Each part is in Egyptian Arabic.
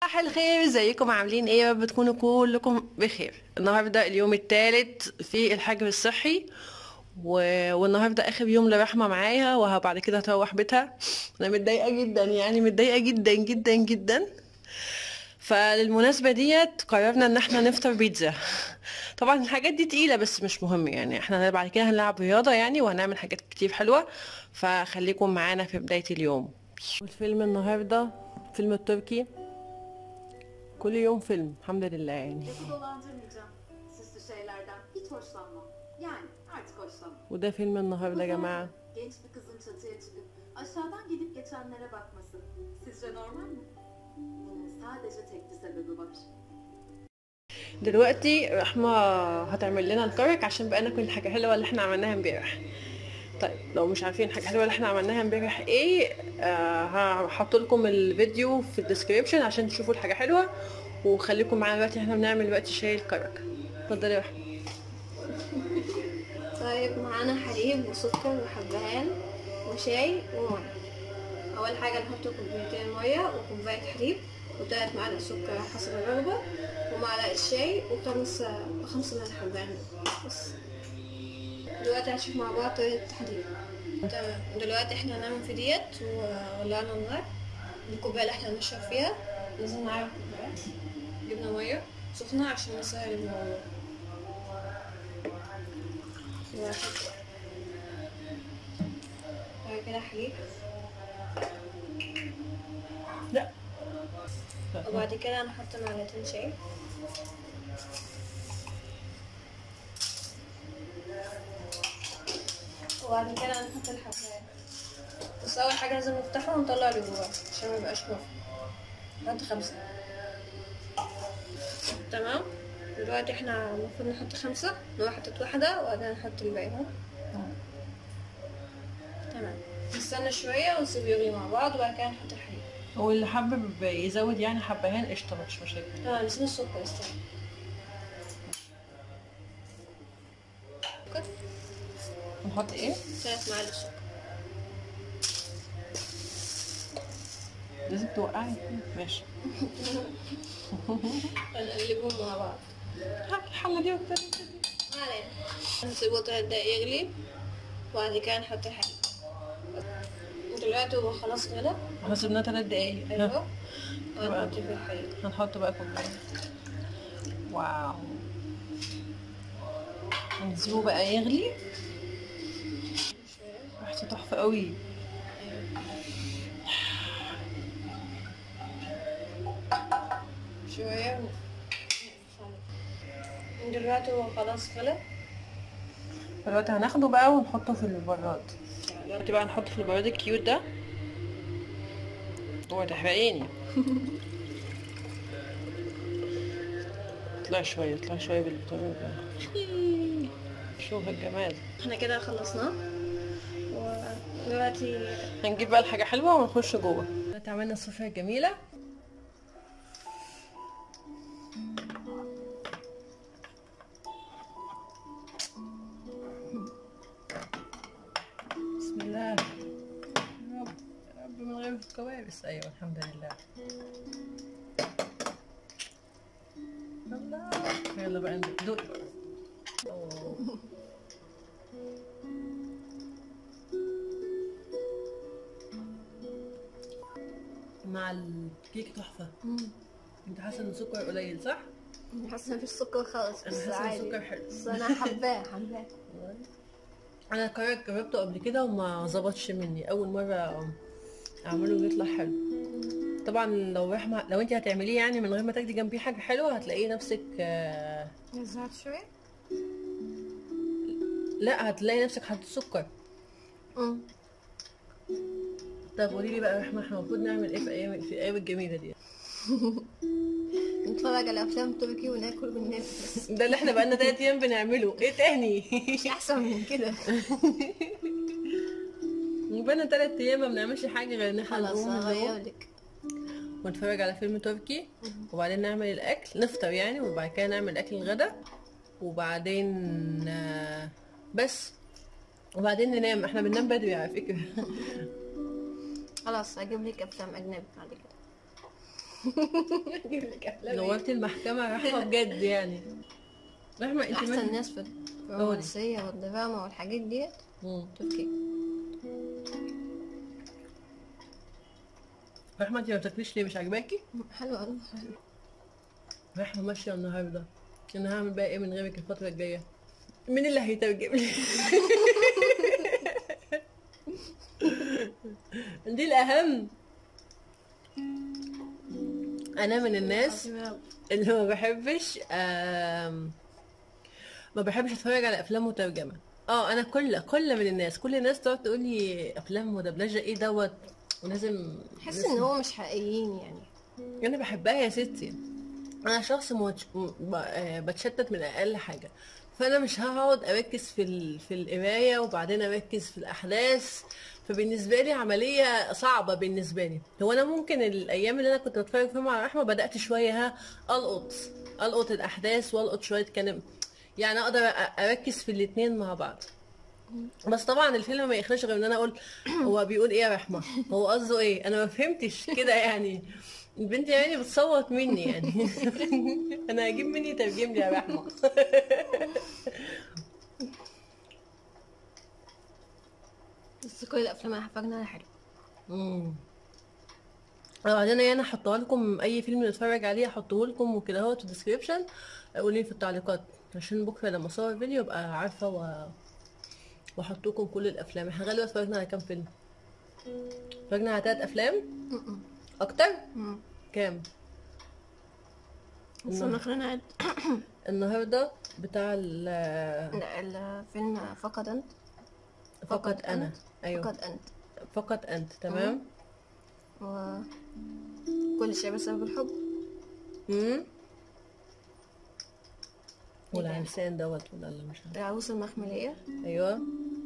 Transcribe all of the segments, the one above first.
صباح الخير ازيكم عاملين ايه يا رب تكونوا كلكم بخير النهارده اليوم الثالث في الحجر الصحي و... والنهارده اخر يوم لرحمه معايا وبعد كده هتروح بيتها انا متضايقه جدا يعني متضايقه جدا جدا جدا فللمناسبه ديت قررنا ان احنا نفطر بيتزا طبعا الحاجات دي تقيله بس مش مهم يعني احنا بعد كده هنلعب رياضه يعني وهنعمل حاجات كتير حلوه فخليكم معانا في بدايه اليوم والفيلم النهارده فيلم التركي كل يوم فيلم الحمد لله يعني Lafı dolandırmayacağım. Süslü şeylerden hiç hoşlanmam. Yani artık hoşlanmam. وده فيلم النهارده يا Bu جماعه Genç bir kızın çatıya çıkıp aşağıdan gidip geçenlere bakması. Sizce normal mi? Bunun sadece tek bir sebebi var. دلوقتي رحمة هتعمل لنا الكرك عشان بقى ناكل حاجة حلوة اللي احنا عملناها امبارح طيب لو مش عارفين حاجة حلوة اللي احنا عملناها امبارح ايه آه هحط لكم الفيديو في الديسكريبشن عشان تشوفوا الحاجة حلوة وخليكم معانا دلوقتي احنا بنعمل دلوقتي شاي الكرك اتفضلي يا رحمة طيب معانا حليب وسكر وحبهان وشاي ومية أول حاجة نحط كوبايتين مية وكوباية حليب وتلات معالق سكر حسب الرغبة ومعلقة شاي وخمس خمس ملح حبهان بس دلوقتي هنشوف مع بعض طريقة التحضير تمام دلوقتي احنا هنعمل في ديت وولعنا النار الكوباية اللي احنا هنشرب فيها نزلنا على الكوباية جبنا مية سخنة عشان نسهل الموضوع واحد بعد كده حليب لا وبعد كده هنحط معلقتين شاي وبعد كده هنحط الحباية بس أول حاجة لازم نفتحه ونطلع اللي جواه عشان ميبقاش نافع نحط خمسة تمام دلوقتي احنا المفروض نحط خمسة نروح حطيت واحدة وبعدين نحط الباقي اهو تمام نستنى شوية ونسيبه يغلي مع بعض وبعد كده نحط الحليب هو اللي حابب يزود يعني حبهان قشطة مش مشاكل اه نسينا السكر استنى سكر نحط ايه؟ ثلاث معالق سكر لازم توقعي ماشي نقلبهم مع بعض الحلة دي وبتاع ما علينا نسيبه تلات دقايق يغلي وبعد كده نحط الحليب دلوقتي هو خلاص غلى احنا سيبناه تلات دقايق ها. ايوه وهنحط فيه الحليب هنحط بقى كوباية واو هنسيبه بقى يغلي شوية ريحته تحفة قوي شوية دلوقتي هو خلاص غلى دلوقتي هناخده بقى ونحطه في البراد دلوقتي بقى نحطه في البراد الكيوت ده هو تحرقيني طلع شوية طلع شوية بالطريقة ده شوف الجمال احنا كده خلصناه ودلوقتي هنجيب بقى الحاجة حلوة ونخش جوه دلوقتي عملنا السفرة الجميلة بسم الله يا رب يا رب من غير كوارث ايوه الحمد لله الله يلا بقى ندوق أوه. مع الكيك تحفة انت حاسة ان السكر قليل صح؟ حاسه مفيش سكر خالص انا بس حاسة ان عادي السكر حلو بس انا حباه حباه انا الكرك جربته قبل كده وما ظبطش مني اول مرة اعمله ويطلع حلو طبعا لو رحمة لو انت هتعمليه يعني من غير ما تاخدي جنبيه حاجة حلوة هتلاقيه نفسك آه، نزعت شويه لا هتلاقي نفسك حاطط سكر امم طب قولي لي بقى يا رحمة احنا المفروض نعمل ايه في ايام في الايام الجميلة دي نتفرج على افلام تركي وناكل وننام بس ده اللي احنا بقالنا تلات ايام بنعمله ايه تاني مش احسن من كده بقالنا تلات ايام ما بنعملش حاجة غير ان احنا خلاص نقوم نروح هغير لك ونتفرج على فيلم تركي وبعدين نعمل الاكل نفطر يعني وبعد كده نعمل اكل الغدا وبعدين آه، بس وبعدين ننام احنا بننام بدري على فكرة خلاص هجيب لك افلام اجنبي بعد كده اجيب لك افلام إيه؟ نورتي المحكمة رحمة بجد يعني رحمة انت احسن مالك؟ ناس في الرومانسيه والدراما والحاجات ديت مم. تركي رحمة انت ما بتاكليش ليه مش عاجباكي؟ حلو قوي حلو رحمة ماشية النهاردة انا هعمل بقى ايه من غيرك الفترة الجاية مين اللي هيترجم لي؟ دي الأهم أنا من الناس اللي ما بحبش آم، ما بحبش اتفرج على افلام مترجمه اه انا كل كل من الناس كل الناس تقعد تقول لي افلام مدبلجه ايه دوت ولازم بحس لازم- ان هو مش حقيقيين يعني انا بحبها يا ستي انا شخص موتش... م- ب- آه، بتشتت من اقل حاجه فانا مش هقعد اركز في ال... في القرايه وبعدين اركز في الاحداث فبالنسبه لي عمليه صعبه بالنسبه لي هو انا ممكن الايام اللي انا كنت بتفرج فيهم على رحمه بدات شويه ها القط القط الاحداث والقط شويه كلام يعني اقدر أ- اركز في الاتنين مع بعض بس طبعا الفيلم ما يخرجش غير ان انا اقول هو بيقول ايه يا رحمه هو قصده ايه انا ما فهمتش كده يعني البنت يعني بتصوت مني يعني انا هجيب مني يترجم لي يا رحمه بس كل الافلام اللي حفظنا عليها حلو امم وبعدين انا احطها لكم اي فيلم نتفرج عليه احطه لكم وكده اهو في الديسكريبشن قولوا لي في التعليقات عشان بكره لما اصور فيديو ابقى عارفه و... واحط لكم كل الافلام احنا غالبا اتفرجنا على كام فيلم اتفرجنا على تلات افلام م-م. اكتر م. كام بس النهار- خلينا نعد النهارده بتاع ال لا الفيلم فقط انت فقط انا ايوه فقط انت فقط انت تمام و كل شيء بسبب الحب امم والعرسان دوت ولا لا مش عارفه العروس المخملية ايوه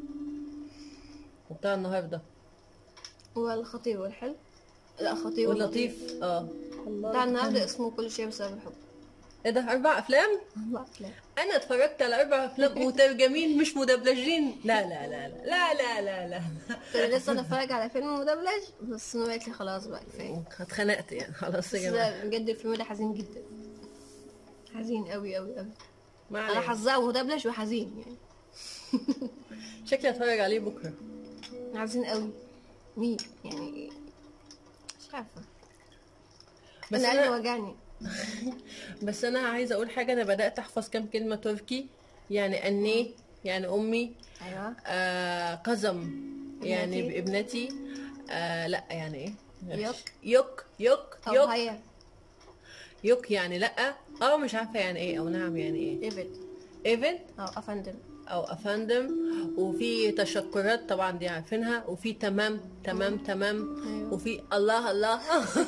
وبتاع النهارده والخطيب والحلم لا خطيب واللطيف اه بتاع النهارده اسمه كل شيء بسبب الحب ايه ده اربع افلام أربع أفلام انا اتفرجت على اربع افلام مترجمين مش مدبلجين لا لا لا لا لا لا لا لا كنت لسه نتفرج على فيلم مدبلج بس نور قالت لي خلاص بقى كفايه اتخنقت يعني خلاص بس يا جماعه ده بجد الفيلم ده حزين جدا حزين قوي قوي قوي ما انا علينا. حظها مدبلج وحزين يعني شكلي اتفرج عليه بكره حزين قوي مين يعني مش عارفه بس انا قلبي انا وجعني بس انا عايزه اقول حاجه انا بدات احفظ كام كلمه تركي يعني اني يعني امي ايوه آه قزم يعني ابنتي. بابنتي آه لا يعني ايه يك. يك يك او يك هيا يك يعني لا اه مش عارفه يعني ايه او نعم يعني ايه ديفيد ايفن او افندم او افندم وفي تشكرات طبعا دي عارفينها وفي تمام تمام تمام أيوة. وفي الله الله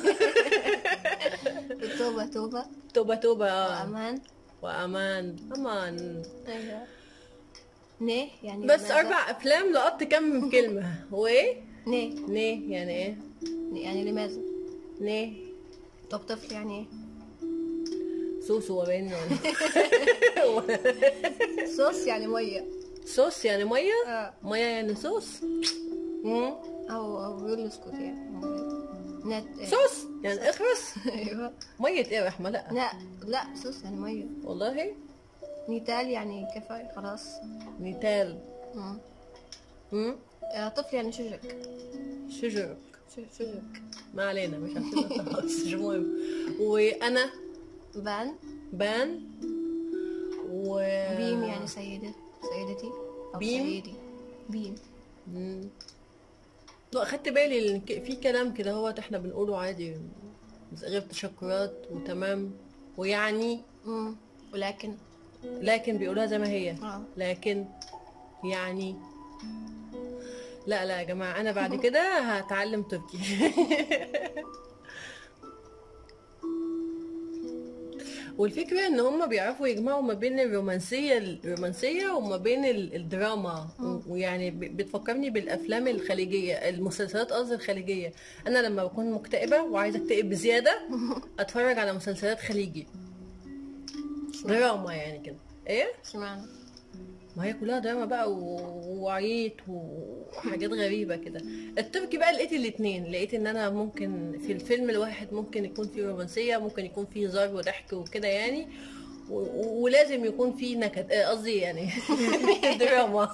توبه توبه توبه توبه آه. وامان وامان امان ايوه نه يعني بس لماذا؟ اربع افلام لقطت كم كلمه وايه نه نيه يعني ايه يعني لماذا نيه طب طفل يعني ايه سوس وبين صوص يعني ميه صوص يعني ميه اه ميه يعني صوص مم. او او بيقول اسكت يعني نت صوص يعني اخرس ايوه ميه ايه يا رحمه لا لا لا صوص يعني ميه والله نيتال يعني كفايه خلاص نيتال مم. مم. آه، طفل يعني شجك شجرك ش- شجك ما علينا مش عارفين خالص مش مهم وانا بان بان و بيم يعني سيدة سيدتي أو بيم؟ سيدي بيم مم. لا خدت بالي ان ك- في كلام كده هو احنا بنقوله عادي غير تشكرات وتمام ويعني مم. ولكن لكن بيقولوها زي ما هي اه لكن يعني لا لا يا جماعة أنا بعد كده هتعلم تركي والفكرة إن هما بيعرفوا يجمعوا ما بين الرومانسية الرومانسية وما بين ال- الدراما ويعني ب- بتفكرني بالأفلام الخليجية المسلسلات قصدي الخليجية أنا لما بكون مكتئبة وعايزة أكتئب بزيادة أتفرج على مسلسلات خليجي دراما يعني كده إيه؟ اشمعنى ما هي كلها دراما بقى و- وعيط وحاجات غريبة كده التركي بقى لقيت الاتنين لقيت ان انا ممكن في الفيلم الواحد ممكن يكون فيه رومانسية ممكن يكون فيه هزار وضحك وكده يعني و- و- ولازم يكون فيه نكد آه، قصدي يعني دراما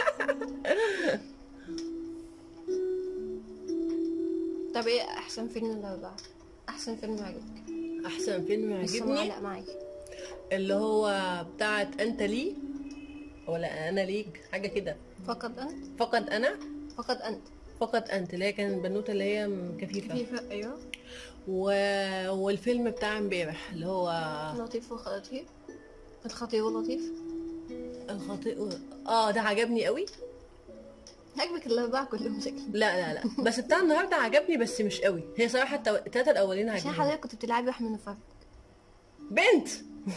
طب ايه احسن فيلم الاربعة احسن فيلم عجبك احسن فيلم لسه عجبني معلق معاك اللي هو بتاعت انت لي ولا انا ليك حاجة كده فقط انت فقط انا فقط انت فقط انت اللي هي كانت البنوتة اللي هي م- كفيفة كيف ايوه و... والفيلم بتاع امبارح اللي هو لطيف وخطير الخطير ولطيف الخطيء اه ده عجبني قوي عجبك الاربعة كلهم شكل لا لا لا بس بتاع النهارده عجبني بس مش قوي هي صراحه التو... التلاته الاولين عشان عجبني حضرتك كنت بتلعبي واحد من الفرق بنت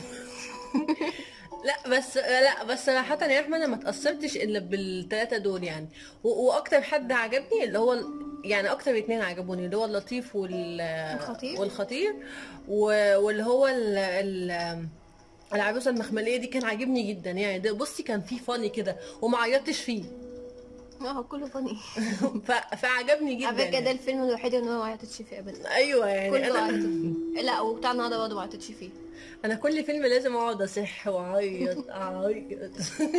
لا بس لا بس صراحة يا احمد انا ما اتأثرتش الا بالثلاثة دول يعني و... واكتر حد عجبني اللي هو ال- يعني اكتر اتنين عجبوني اللي هو اللطيف وال الخطير. والخطير و... واللي هو ال... ال... العروسة المخملية دي كان عاجبني جدا يعني ده بصي كان فيه فاني كده وما عيطتش فيه اه كله فاني ف... فعجبني جدا على فكرة ده يعني. الفيلم الوحيد اللي انا ما عيطتش فيه ابدا ايوه يعني كله انا عيطت فيه لا وبتاع النهارده برضه ما عيطتش فيه انا كل فيلم لازم اقعد اصح واعيط اعيط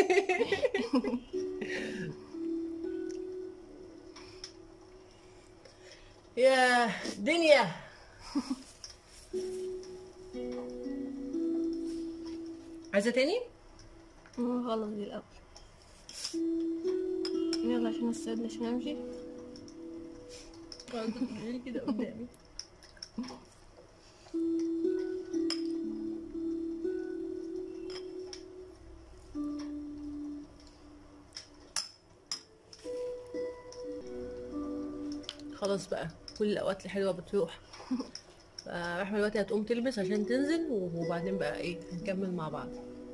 يا دنيا عايزه تاني آه، خلاص دي الاول يلا عشان استعد عشان امشي كده قدامي خلاص بقى كل الاوقات الحلوه بتروح فرحمة دلوقتي هتقوم تلبس عشان تنزل وبعدين بقى ايه هنكمل مع بعض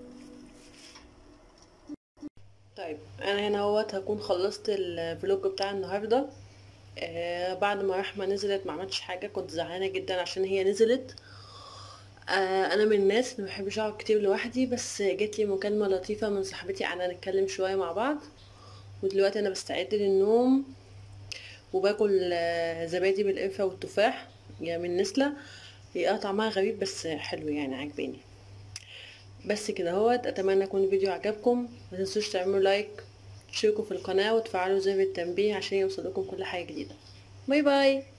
طيب انا هنا اهوت هكون خلصت الفلوج بتاع النهارده آه بعد ما رحمة نزلت ما عملتش حاجة كنت زعلانة جدا عشان هي نزلت آه انا من الناس اللي ما بحبش اقعد كتير لوحدي بس جات لي مكالمة لطيفة من صاحبتي قعدنا نتكلم شوية مع بعض ودلوقتي انا بستعد للنوم وباكل آه، زبادي بالقرفة والتفاح يعني من نسلة هي اه طعمها غريب بس حلو يعني عجباني بس كده اهوت اتمنى يكون الفيديو عجبكم ما تنسوش تعملوا لايك تشتركوا في القناة وتفعلوا زر التنبيه عشان يوصلكم كل حاجة جديدة باي باي